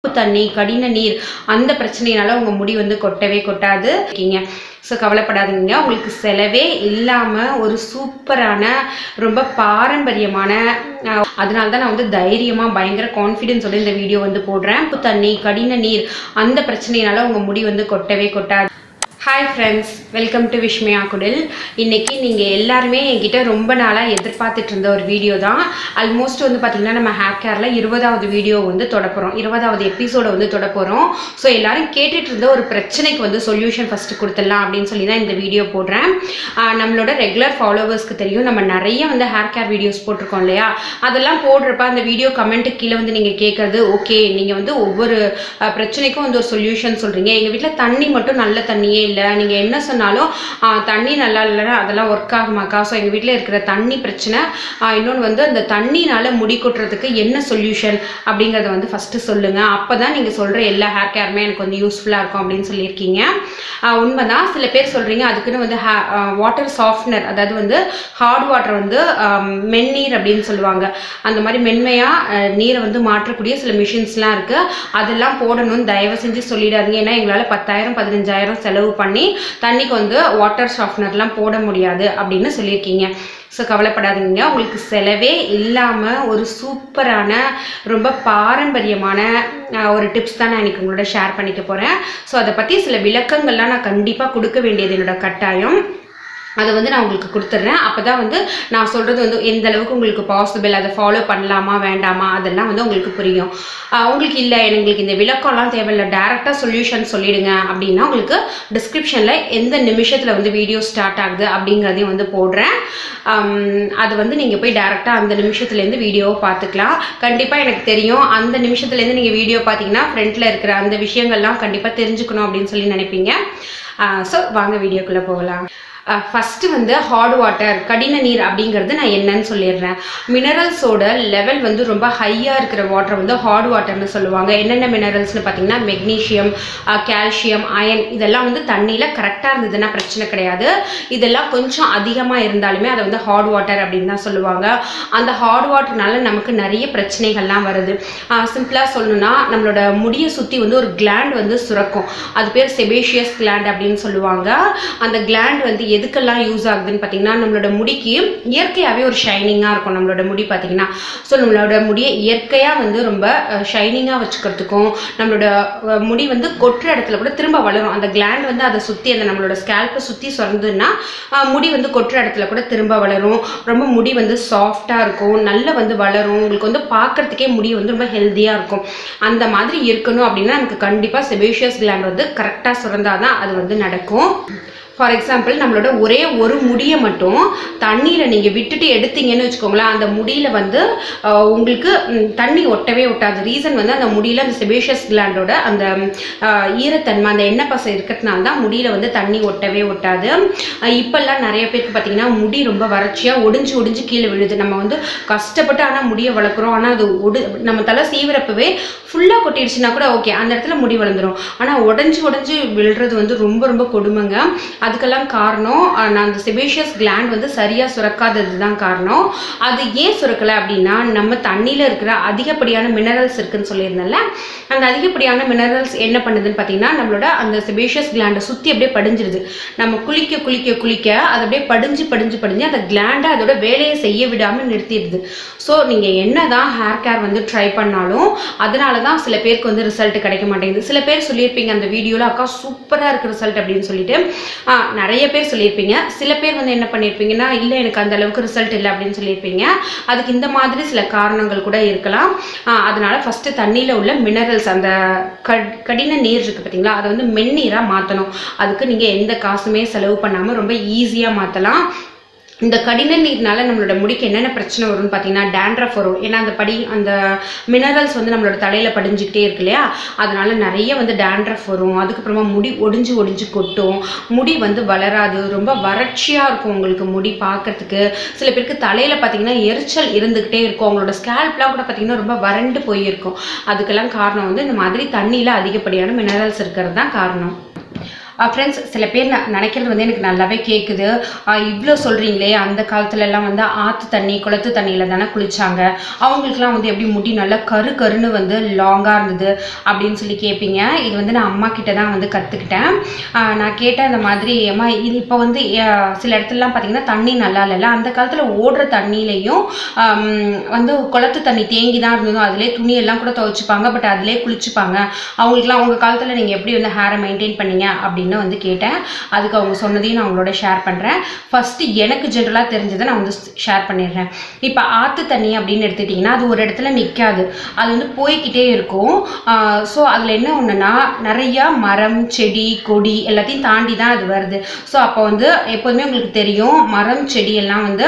தண்ணி கடின நீர் அந்த பிரச்சனையினால உங்கள் முடி வந்து கொட்டவே கொட்டாது இருக்கீங்க ஸோ கவலைப்படாதீங்க உங்களுக்கு செலவே இல்லாமல் ஒரு சூப்பரான ரொம்ப பாரம்பரியமான அஹ், அதனால தான் நான் வந்து தைரியமாக பயங்கர கான்ஃபிடென்ஸோட இந்த வீடியோ வந்து போடுறேன் உப்பு தண்ணி கடின நீர் அந்த பிரச்சனையினால உங்கள் முடி வந்து கொட்டவே கொட்டாது hi friends welcome to Vishmaya Kudil இன்னைக்கு நீங்கள் எல்லாருமே என்கிட்ட ரொம்ப நாளாக எதிர்பார்த்துட்டு இருந்த ஒரு வீடியோ தான் ஆல்மோஸ்ட் வந்து பார்த்திங்கன்னா நம்ம ஹேர் கேரில் இருபதாவது வீடியோ வந்து தொடப்போகிறோம் இருபதாவது எபிசோடை வந்து தொடப்போகிறோம் ஸோ எல்லாரும் கேட்டுட்டு இருந்த ஒரு பிரச்சனைக்கு வந்து சொல்யூஷன் ஃபஸ்ட்டு கொடுத்துடலாம் அப்படின்னு சொல்லி தான் இந்த வீடியோ போடுறேன் ஆஹ் நம்மளோட ரெகுலர் ஃபாலோவர்ஸ்க்கு தெரியும் நம்ம நிறைய வந்து ஹேர் கேர் வீடியோஸ் போட்டிருக்கோம் இல்லையா அதெல்லாம் போடுறப்ப அந்த வீடியோ கமெண்ட்டு கீழே வந்து நீங்கள் கேட்குறது ஓகே நீங்கள் வந்து ஒவ்வொரு ஆஹ் பிரச்சனைக்கும் வந்து ஒரு சொல்யூஷன் சொல்கிறீங்க எங்கள் வீட்டில் தண்ணி மட்டும் நல்ல தண்ணியே இல்லை நீங்கள் என்ன சொன்னாலும் ஆஹ் தண்ணி நல்லா இல்லைன்னா அதெல்லாம் ஒர்க் ஆகுமாக்கா ஸோ எங்கள் வீட்டில் இருக்கிற தண்ணி பிரச்சனை இன்னொன்று வந்து அந்த தண்ணினால முடி கொட்டுறதுக்கு என்ன சொல்யூஷன் அப்படிங்கிறத வந்து ஃபஸ்ட்டு சொல்லுங்கள் அப்போ தான் நீங்கள் சொல்கிற எல்லா ஹேர் கேருமே எனக்கு வந்து யூஸ்ஃபுல்லாக இருக்கும் அப்படின்னு சொல்லியிருக்கீங்க ஆஹ் உண்மைதான் சில பேர் சொல்கிறீங்க அதுக்குன்னு வந்து ஹே வாட்டர் சாஃப்ட்னர் அதாவது வந்து ஹார்ட் வாட்டர் வந்து ஆம், மென்னீர் அப்படின்னு சொல்லுவாங்க அந்த மாதிரி மென்மையாக நீரை வந்து மாற்றக்கூடிய சில மிஷின்ஸ்லாம் இருக்குது அதெல்லாம் போடணும்னு தயவு செஞ்சு சொல்லிடாதீங்க ஏன்னா எங்களால் பத்தாயிரம் பதினஞ்சாயிரம் செலவு பண்ணி தண்ணிக்கு வந்து வாட்டர் சாஃப்ட்னர்லாம் போட முடியாது அப்படின்னு சொல்லியிருக்கீங்க ஸோ கவலைப்படாதீங்க உங்களுக்கு செலவே இல்லாமல் ஒரு சூப்பரான ரொம்ப பாரம்பரியமான அஹ், ஒரு டிப்ஸ் தான் நான் இன்னைக்கு உங்களோட ஷேர் பண்ணிக்க போகிறேன் ஸோ அதை பற்றி சில விளக்கங்கள்லாம் நான் கண்டிப்பாக கொடுக்க வேண்டியது என்னோட கட்டாயம் அதை வந்து நான் உங்களுக்கு கொடுத்துட்றேன் அப்போ தான் வந்து நான் சொல்கிறது வந்து எந்த அளவுக்கு உங்களுக்கு பாசிபிள் அதை ஃபாலோ பண்ணலாமா வேண்டாமா அதெல்லாம் வந்து உங்களுக்கு புரியும் ஆஹ் உங்களுக்கு இல்லை எங்களுக்கு இந்த விளக்கம்லாம் தேவையில்லை டேரெக்டாக சொல்யூஷன் சொல்லிடுங்க அப்படின்னா உங்களுக்கு டிஸ்கிரிப்ஷனில் எந்த நிமிஷத்தில் வந்து வீடியோ ஸ்டார்ட் ஆகுது அப்படிங்கிறதையும் வந்து போடுறேன் ஆம், அது வந்து நீங்கள் போய் டேரெக்டாக அந்த நிமிஷத்துலேருந்து வீடியோவை பார்த்துக்கலாம் கண்டிப்பாக எனக்கு தெரியும் அந்த நிமிஷத்துலேருந்து நீங்கள் வீடியோ பார்த்தீங்கன்னா ஃப்ரண்ட்டில் இருக்கிற அந்த விஷயங்கள்லாம் கண்டிப்பாக தெரிஞ்சுக்கணும் அப்படின்னு சொல்லி நினைப்பீங்க ஸோ வாங்க வீடியோக்குள்ளே போகலாம் ஃபஸ்ட்டு வந்து ஹார்ட் வாட்டர் கடின நீர் அப்படிங்கிறது நான் என்னன்னு சொல்லிடுறேன் மினரல்ஸோட லெவல் வந்து ரொம்ப ஹையாக இருக்கிற வாட்டர் வந்து ஹார்ட் வாட்டர்னு சொல்லுவாங்க என்னென்ன மினரல்ஸ்னு பார்த்தீங்கன்னா மெக்னீஷியம் கால்சியம் அயன் இதெல்லாம் வந்து தண்ணியில் கரெக்டாக இருந்ததுன்னா பிரச்சனை கிடையாது இதெல்லாம் கொஞ்சம் அதிகமாக இருந்தாலுமே அதை வந்து ஹார்ட் வாட்டர் அப்படின்னு தான் சொல்லுவாங்க அந்த ஹார்ட் வாட்டர்னால நமக்கு நிறைய பிரச்சனைகள்லாம் வருது சிம்பிளாக சொல்லணும்னா நம்மளோட முடியை சுற்றி வந்து ஒரு கிளாண்ட் வந்து சுரக்கும் அது பேர் செபேஷியஸ் கிளாண்ட் அப்படின்னு சொல்லுவாங்க அந்த கிளாண்ட் வந்து எதுக்கெல்லாம் யூஸ் ஆகுதுன்னு பார்த்தீங்கன்னா நம்மளோட முடிக்கு இயற்கையாகவே ஒரு ஷைனிங்காக இருக்கும் நம்மளோட முடி பார்த்தீங்கன்னா ஸோ நம்மளோட முடியை இயற்கையாக வந்து ரொம்ப ஷைனிங்காக வச்சுக்கிறதுக்கும் நம்மளோட அஹ், முடி வந்து கொட்டுற இடத்துல கூட திரும்ப வளரும் அந்த கிளாண்ட் வந்து அதை சுற்றி அந்த நம்மளோட ஸ்கேல்ப்பை சுற்றி சொரந்துன்னா அஹ், முடி வந்து கொட்டுற இடத்துல கூட திரும்ப வளரும் ரொம்ப முடி வந்து சாஃப்டாக இருக்கும் நல்லா வந்து வளரும் உங்களுக்கு வந்து பார்க்கறதுக்கே முடி வந்து ரொம்ப ஹெல்த்தியாக இருக்கும் அந்த மாதிரி இருக்கணும் அப்படின்னா நமக்கு கண்டிப்பாக செபேஷியஸ் கிளாண்ட் வந்து கரெக்டாக சுரந்தாதான் அது வந்து நடக்கும் ஃபார் எக்ஸாம்பிள் நம்மளோட ஒரே ஒரு முடியை மட்டும் தண்ணியில் நீங்கள் விட்டுட்டு எடுத்தீங்கன்னு வச்சுக்கோங்களேன் அந்த முடியில் வந்து ஆஹ், உங்களுக்கு ம், தண்ணி ஒட்டவே ஒட்டாது ரீசன் வந்து அந்த முடியில் அந்த செபேஷியஸ் கிளாண்டோட அந்த ஆஹ், ஈரத்தன்மை அந்த எண்ணெய் பசை இருக்கிறதுனால தான் முடியில் வந்து தண்ணி ஒட்டவே ஒட்டாது ஆஹ், இப்போல்லாம் நிறைய பேருக்கு பார்த்தீங்கன்னா முடி ரொம்ப வறட்சியாக ஒடிஞ்சு ஒடிஞ்சு கீழே விழுது நம்ம வந்து கஷ்டப்பட்டு ஆனால் முடியை வளர்க்குறோம் ஆனால் அது ஒடு நம்ம தலை சீவிரப்பவே ஃபுல்லாக கொட்டிடுச்சுன்னா கூட ஓகே அந்த இடத்துல முடி வளர்ந்துரும் ஆனால் உடஞ்சி உடஞ்சி விழுறது வந்து ரொம்ப ரொம்ப கொடுமைங்க அதுக்கெல்லாம் காரணம் அஹ், நான் அந்த செபேஷியஸ் கிளாண்ட் வந்து சரியாக சுரக்காதது தான் காரணம் அது ஏன் சுரக்கலை அப்படின்னா நம்ம தண்ணியில் இருக்கிற அதிகப்படியான மினரல்ஸ் இருக்குன்னு சொல்லியிருந்தேன்ல அந்த அதிகப்படியான மினரல்ஸ் என்ன பண்ணுதுன்னு பார்த்தீங்கன்னா நம்மளோட அந்த செபேஷியஸ் கிளாண்டை சுற்றி அப்படியே படிஞ்சிருது நம்ம குளிக்க குளிக்க குளிக்க அது அப்படியே படிஞ்சு படிஞ்சு படிஞ்சு அந்த கிளாண்டை அதோட வேலையை செய்ய விடாமல் நிறுத்திடுது ஸோ நீங்கள் என்ன தான் ஹேர் கேர் வந்து ட்ரை பண்ணாலும் அதனால தான் சில பேருக்கு வந்து ரிசல்ட் கிடைக்க மாட்டேங்குது சில பேர் சொல்லியிருப்பீங்க அந்த வீடியோவில் அக்கா சூப்பராக இருக்கு ரிசல்ட் அப்படின்னு சொல்லிட்டு ஆ, நிறைய பேர் சொல்லியிருப்பீங்க சில பேர் வந்து என்ன பண்ணியிருப்பீங்கன்னா இல்லை எனக்கு அந்த அளவுக்கு ரிசல்ட் இல்லை அப்படின்னு சொல்லியிருப்பீங்க அதுக்கு இந்த மாதிரி சில காரணங்கள் கூட இருக்கலாம் ஆ, அதனால ஃபஸ்ட்டு தண்ணியில் உள்ள மினரல்ஸ் அந்த கட் கடின நீர் இருக்குது பார்த்தீங்களா அதை வந்து மென்னீராக மாற்றணும் அதுக்கு நீங்கள் எந்த காசுமே செலவு பண்ணாமல் ரொம்ப ஈஸியாக மாற்றலாம் இந்த கடின நீர்னால நம்மளோட முடிக்கு என்னென்ன பிரச்சனை வரும்னு பார்த்தீங்கன்னா டேண்ட்ரஃப் வரும் ஏன்னா அந்த படி அந்த மினரல்ஸ் வந்து நம்மளோட தலையில் படிஞ்சுக்கிட்டே இருக்கு இல்லையா அதனால நிறைய வந்து டேண்ட்ரஃப் வரும் அதுக்கப்புறமா முடி ஒடிஞ்சு ஒடிஞ்சு கொட்டும் முடி வந்து வளராது ரொம்ப வறட்சியாக இருக்கும் உங்களுக்கு முடி பார்க்கறதுக்கு சில பேருக்கு தலையில் பார்த்தீங்கன்னா எரிச்சல் இருந்துக்கிட்டே இருக்கும் அவங்களோட ஸ்கேல்ப்லாம் கூட பார்த்தீங்கன்னா ரொம்ப வறண்டு போயிருக்கும் அதுக்கெல்லாம் காரணம் வந்து இந்த மாதிரி தண்ணியில் அதிகப்படியான மினரல்ஸ் இருக்கிறது தான் காரணம் ஃப்ரெண்ட்ஸ் சில பேர் ந- நினைக்கிறது வந்து எனக்கு நல்லாவே கேட்குது இவ்வளோ சொல்கிறீங்களே அந்த காலத்துல எல்லாம் வந்து ஆற்று தண்ணி குளத்து தண்ணியில் தானே குளிச்சாங்க அவங்களுக்குலாம் வந்து எப்படி முடி நல்லா கரு கருன்னு வந்து லாங்காக இருந்தது அப்படின்னு சொல்லி கேட்பீங்க இது வந்து நான் அம்மா கிட்ட தான் வந்து கற்றுக்கிட்டேன் நான் கேட்டேன் இந்த மாதிரி அம்மா இது இப்போ வந்து அஹ், சில இடத்துலலாம் பார்த்தீங்கன்னா தண்ணி நல்லா இல்லைல்ல அந்த காலத்தில் ஓடுற தண்ணியிலையும் ஆம், வந்து குளத்து தண்ணி தேங்கி தான் இருந்ததும் அதிலே துணியெல்லாம் கூட துவைச்சிப்பாங்க பட் அதிலே குளிச்சுப்பாங்க அவங்களுக்குலாம் உங்கள் காலத்தில் நீங்கள் எப்படி வந்து ஹேரை மெயின்டைன் பண்ணீங்க அப்படின்னு வந்து கேட்டேன் அதுக்கு அவங்க சொன்னதையும் நான் உங்களோட ஷேர் பண்ணுறேன் ஃபஸ்ட்டு எனக்கு ஜென்ரலாக தெரிஞ்சதை நான் வந்து ஷேர் பண்ணிடுறேன் இப்போ ஆற்று தண்ணி அப்படின்னு எடுத்துட்டிங்கன்னா அது ஒரு இடத்துல நிற்காது அது வந்து போய்க்கிட்டே இருக்கும் ஸோ அதில் என்ன ஒன்றுனா நிறையா மரம் செடி கொடி எல்லாத்தையும் தாண்டி தான் அது வருது ஸோ அப்போ வந்து எப்போதுமே உங்களுக்கு தெரியும் மரம் செடி எல்லாம் வந்து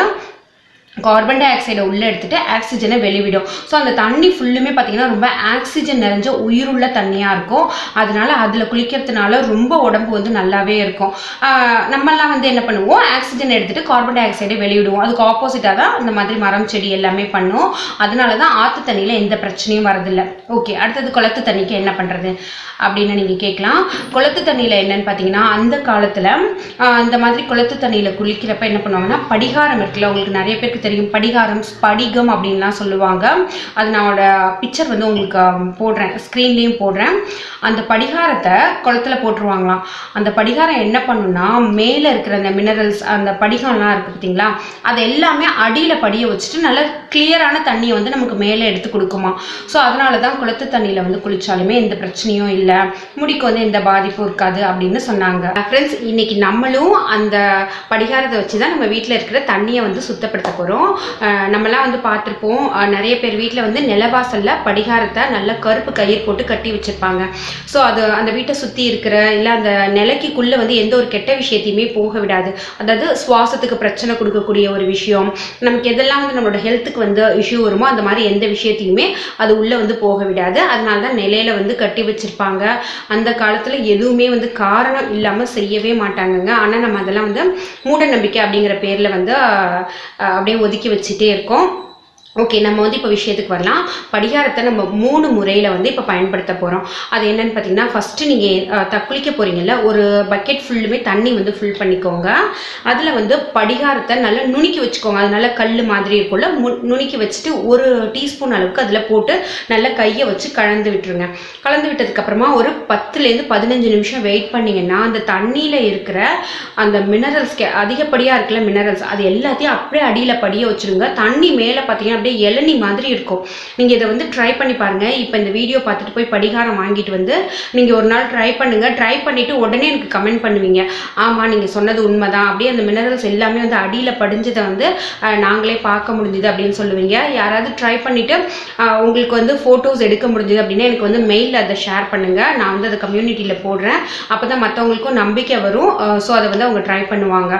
கார்பன் டை ஆக்சைடை உள்ளே எடுத்துட்டு ஆக்சிஜனை வெளிவிடும் ஸோ அந்த தண்ணி ஃபுல்லுமே பார்த்தீங்கன்னா ரொம்ப ஆக்சிஜன் நிறைஞ்ச உயிருள்ள தண்ணியாக இருக்கும் அதனால அதில் குளிக்கிறதுனால ரொம்ப உடம்பு வந்து நல்லாவே இருக்கும் ஆஹ் நம்மெல்லாம் வந்து என்ன பண்ணுவோம் ஆக்சிஜன் எடுத்துட்டு கார்பன் டை ஆக்சைடை வெளியிடுவோம் அதுக்கு ஆப்போசிட்டாக தான் இந்த மாதிரி மரம் செடி எல்லாமே பண்ணும் அதனால தான் ஆற்று தண்ணியில் எந்த பிரச்சனையும் வரதில்லை ஓகே அடுத்தது குளத்து தண்ணிக்கு என்ன பண்ணுறது அப்படின்னு நீங்கள் கேட்கலாம் குளத்து தண்ணியில் என்னன்னு பார்த்தீங்கன்னா அந்த காலத்தில் இந்த மாதிரி குளத்து தண்ணியில் குளிக்கிறப்ப என்ன பண்ணுவாங்கன்னா படிகாரம் இருக்குல்ல உங்களுக்கு நிறைய பேருக்கு தெரியும் படிகாரம் ஸ்படிகம் அப்படின்லாம் சொல்லுவாங்க அது நான் பிக்சர் வந்து உங்களுக்கு ஆம், போடுறேன் ஸ்க்ரீன்லேயும் போடுறேன் அந்த படிகாரத்தை குளத்துல போட்டுருவாங்களாம் அந்த படிகாரம் என்ன பண்ணுன்னா மேலே இருக்கிற அந்த மினரல்ஸ் அந்த படிகம்லாம் இருக்குது பார்த்தீங்களா அது எல்லாமே அடியில் படிய வச்சுட்டு நல்ல கிளியரான தண்ணியை வந்து நமக்கு மேலே எடுத்து கொடுக்குமா ஸோ அதனால தான் குளத்து தண்ணியில் வந்து குளிச்சாலுமே எந்த பிரச்சனையும் இல்லை முடிக்கு வந்து எந்த பாதிப்பும் இருக்காது அப்படின்னு சொன்னாங்க ஃப்ரெண்ட்ஸ் இன்னைக்கு நம்மளும் அந்த படிகாரத்தை வச்சு தான் நம்ம வீட்டில் இருக்கிற தண்ணியை வந்து சுத்தப்படுத்த போகிறோம் நம்மலாம் வந்து பார்த்துருப்போம் அஹ், நிறைய பேர் வீட்டில் வந்து நிலவாசல்ல படிகாரத்தை நல்ல கருப்பு கயிறு போட்டு கட்டி வச்சிருப்பாங்க ஸோ அது அந்த வீட்டை சுற்றி இருக்கிற இல்லை அந்த நிலைக்குள்ளே வந்து எந்த ஒரு கெட்ட விஷயத்தையுமே போக விடாது அதாவது சுவாசத்துக்கு பிரச்சனை கொடுக்கக்கூடிய ஒரு விஷயம் நமக்கு எதெல்லாம் வந்து நம்மளோட ஹெல்த்துக்கு வந்து இஷ்யூ வருமோ அந்த மாதிரி எந்த விஷயத்தையுமே அது உள்ளே வந்து போக விடாது அதனால தான் நிலையில வந்து கட்டி வச்சிருப்பாங்க அந்த காலத்தில் எதுவுமே வந்து காரணம் இல்லாமல் செய்யவே மாட்டாங்கங்க ஆனால் நம்ம அதெல்லாம் வந்து மூட நம்பிக்கை அப்படிங்கிற பேரில் வந்து அஹ், அஹ், அப்படியே ஒதுக்கி வச்சுட்டே இருக்கோம் ஓகே நம்ம வந்து இப்போ விஷயத்துக்கு வரலாம் படிகாரத்தை நம்ம மூணு முறையில் வந்து இப்போ பயன்படுத்த போகிறோம் அது என்னன்னு பார்த்தீங்கன்னா ஃபஸ்ட்டு நீங்கள் தக்குளிக்க போகிறீங்கல்ல ஒரு பக்கெட் ஃபுல்லுமே தண்ணி வந்து ஃபில் பண்ணிக்கோங்க அதில் வந்து படிகாரத்தை நல்லா நுணுக்கி வச்சுக்கோங்க அது நல்லா கல் மாதிரி இருக்கும்ல மு நுணுக்கி வச்சுட்டு ஒரு டீஸ்பூன் அளவுக்கு அதில் போட்டு நல்லா கையை வச்சு கலந்து விட்டுருங்க கலந்து விட்டதுக்கப்புறமா ஒரு பத்துலேருந்து பதினஞ்சு நிமிஷம் வெயிட் பண்ணிங்கன்னா அந்த தண்ணியில் இருக்கிற அந்த மினரல்ஸ் அதிகப்படியாக இருக்குல்ல மினரல்ஸ் அது எல்லாத்தையும் அப்படியே அடியில் படிய வச்சுருங்க தண்ணி மேலே பார்த்தீங்கன்னா அப்படியே இளநி மாதிரி இருக்கும் நீங்கள் இதை வந்து ட்ரை பண்ணி பாருங்கள் இப்போ இந்த வீடியோ பார்த்துட்டு போய் படிகாரம் வாங்கிட்டு வந்து நீங்கள் ஒரு நாள் ட்ரை பண்ணுங்கள் ட்ரை பண்ணிவிட்டு உடனே எனக்கு கமெண்ட் பண்ணுவீங்க ஆமாம் நீங்கள் சொன்னது உண்மைதான் அப்படியே அந்த மினரல்ஸ் எல்லாமே வந்து அடியில் படிஞ்சதை வந்து அஹ், நாங்களே பார்க்க முடிஞ்சுது அப்படின்னு சொல்லுவீங்க யாராவது ட்ரை பண்ணிவிட்டு உங்களுக்கு வந்து ஃபோட்டோஸ் எடுக்க முடிஞ்சுது அப்படின்னா எனக்கு வந்து மெயிலில் அதை ஷேர் பண்ணுங்கள் நான் வந்து அதை கம்யூனிட்டியில் போடுறேன் அப்போ தான் மற்றவங்களுக்கும் நம்பிக்கை வரும் ஸோ அதை வந்து அவங்க ட்ரை பண்ணுவாங்க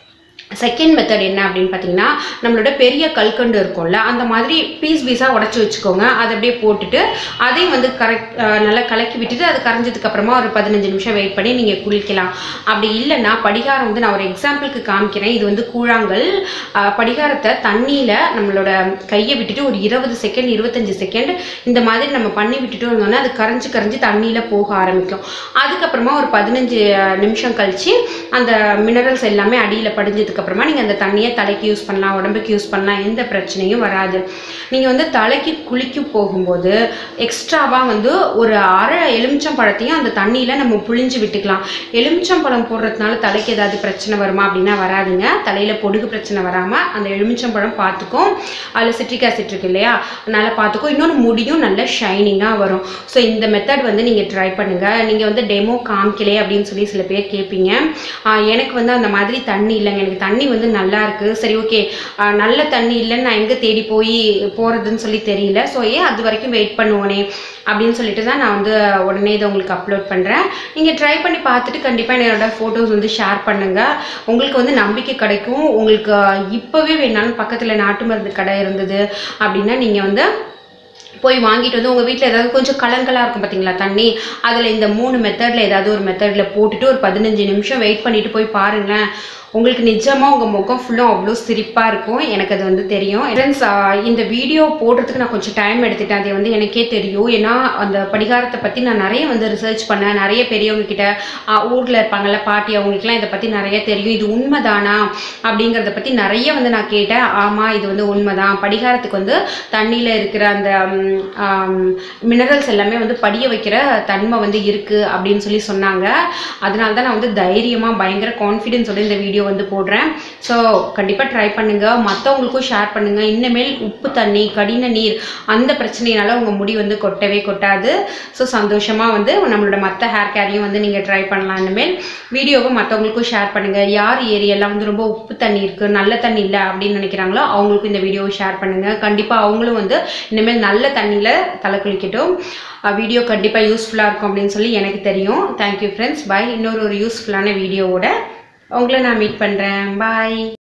செகண்ட் மெத்தட் என்ன அப்படின்னு பார்த்தீங்கன்னா நம்மளோட பெரிய கல்கண்டு இருக்கும்ல அந்த மாதிரி பீஸ் பீஸாக உடச்சி வச்சுக்கோங்க அதை அப்படியே போட்டுட்டு அதையும் வந்து கரெக்ட் நல்லா கலக்கி விட்டுட்டு அது கரைஞ்சதுக்கு அப்புறமா ஒரு பதினஞ்சு நிமிஷம் வெயிட் பண்ணி நீங்கள் குளிக்கலாம் அப்படி இல்லைன்னா படிகாரம் வந்து நான் ஒரு எக்ஸாம்பிளுக்கு காமிக்கிறேன் இது வந்து கூழாங்கல் அஹ், படிகாரத்தை தண்ணியில் நம்மளோட கையை விட்டுட்டு ஒரு இருபது செகண்ட் இருபத்தஞ்சு செகண்ட் இந்த மாதிரி நம்ம பண்ணி விட்டுட்டு வந்தோம்னா அது கரைஞ்சு கரைஞ்சு தண்ணியில் போக ஆரம்பிக்கும் அதுக்கப்புறமா ஒரு பதினஞ்சு நிமிஷம் கழிச்சு அந்த மினரல்ஸ் எல்லாமே அடியில் படிஞ்சதுக்கு அப்புறமா நீங்கள் அந்த தண்ணியை தலைக்கு யூஸ் பண்ணலாம் உடம்புக்கு யூஸ் பண்ணலாம் எந்த பிரச்சனையும் வராது நீங்கள் வந்து தலைக்கு குளிக்க போகும்போது எக்ஸ்ட்ராவாக வந்து ஒரு அரை எலுமிச்சம் பழத்தையும் அந்த தண்ணியில் நம்ம புழிஞ்சு விட்டுக்கலாம் எலுமிச்சம் பழம் போடுறதுனால தலைக்கு ஏதாவது பிரச்சனை வருமா அப்படின்னா வராதுங்க தலையில் பொடுகு பிரச்சனை வராமல் அந்த எலுமிச்சம் பழம் பார்த்துக்கும் அதில் சிட்ரிக் ஆசிட் இருக்கு இல்லையா அதனால் பார்த்துக்கும் இன்னொன்று முடியும் நல்ல ஷைனிங்காக வரும் ஸோ இந்த மெத்தட் வந்து நீங்கள் ட்ரை பண்ணுங்கள் நீங்கள் வந்து டெமோ காமிக்கலையே அப்படின்னு சொல்லி சில பேர் கேட்பீங்க ஆஹ் எனக்கு வந்து அந்த மாதிரி தண்ணி இல்லைங்க எனக்கு தண்ணி வந்து நல்லா இருக்கு சரி ஓகே நல்ல தண்ணி இல்லைன்னு நான் எங்கே தேடி போய் போகிறதுன்னு சொல்லி தெரியல ஸோ ஏன் அது வரைக்கும் வெயிட் பண்ணுவோனே அப்படின்னு சொல்லிட்டு தான் நான் வந்து உடனே இதை உங்களுக்கு அப்லோட் பண்ணுறேன் நீங்கள் ட்ரை பண்ணி பார்த்துட்டு கண்டிப்பாக என்னோட ஃபோட்டோஸ் வந்து ஷேர் பண்ணுங்கள் உங்களுக்கு வந்து நம்பிக்கை கிடைக்கும் உங்களுக்கு இப்போவே வேணாலும் பக்கத்தில் நாட்டு மருந்து கடை இருந்தது அப்படின்னா நீங்கள் வந்து போய் வாங்கிட்டு வந்து உங்கள் வீட்டில் ஏதாவது கொஞ்சம் கலங்கலாக இருக்கும் பார்த்தீங்களா தண்ணி அதில் இந்த மூணு மெத்தடில் ஏதாவது ஒரு மெத்தடில் போட்டுட்டு ஒரு பதினஞ்சு நிமிஷம் வெயிட் பண்ணிட்டு போய் பாருங்களேன் உங்களுக்கு நிஜமாக உங்கள் முகம் ஃபுல்லும் அவ்வளோ சிரிப்பாக இருக்கும் எனக்கு அது வந்து தெரியும் ஃப்ரெண்ட்ஸ் இந்த வீடியோ போடுறதுக்கு நான் கொஞ்சம் டைம் எடுத்துட்டேன் அது வந்து எனக்கே தெரியும் ஏன்னா அந்த படிகாரத்தை பற்றி நான் நிறைய வந்து ரிசர்ச் பண்ணேன் நிறைய பெரியவங்க கிட்ட ஊரில் இருப்பாங்கல்ல பாட்டி அவங்களுக்குலாம் இதை பற்றி நிறைய தெரியும் இது உண்மைதானா அப்படிங்கிறத பற்றி நிறைய வந்து நான் கேட்டேன் ஆமாம் இது வந்து உண்மைதான் படிகாரத்துக்கு வந்து தண்ணியில் இருக்கிற அந்த மினரல்ஸ் எல்லாமே வந்து படிய வைக்கிற தன்மை வந்து இருக்குது அப்படின்னு சொல்லி சொன்னாங்க அதனால தான் நான் வந்து தைரியமாக பயங்கர கான்ஃபிடென்ஸோட இந்த வீடியோ வந்து போடுறேன் ஸோ கண்டிப்பாக ட்ரை பண்ணுங்கள் மற்றவங்களுக்கும் ஷேர் பண்ணுங்கள் இன்னமேல் உப்பு தண்ணி கடின நீர் அந்த பிரச்சனையினால உங்கள் முடி வந்து கொட்டவே கொட்டாது ஸோ சந்தோஷமாக வந்து நம்மளோட மற்ற ஹேர் கேரையும் வந்து நீங்கள் ட்ரை பண்ணலாம் இனிமேல் வீடியோவை மற்றவங்களுக்கும் ஷேர் பண்ணுங்கள் யார் ஏரியாலாம் வந்து ரொம்ப உப்பு தண்ணி இருக்குது நல்ல தண்ணி இல்லை அப்படின்னு நினைக்கிறாங்களோ அவங்களுக்கும் இந்த வீடியோவை ஷேர் பண்ணுங்கள் கண்டிப்பாக அவங்களும் வந்து இனிமேல் நல்ல தண்ணியில் தலை குளிக்கட்டும் வீடியோ கண்டிப்பாக யூஸ்ஃபுல்லாக இருக்கும் அப்படின்னு சொல்லி எனக்கு தெரியும் தேங்க்யூ ஃப்ரெண்ட்ஸ் பாய் இன்னொரு ஒரு யூஸ்ஃபுல்லான வீடியோவோட உங்களை நான் மீட் பண்ணுறேன் பாய்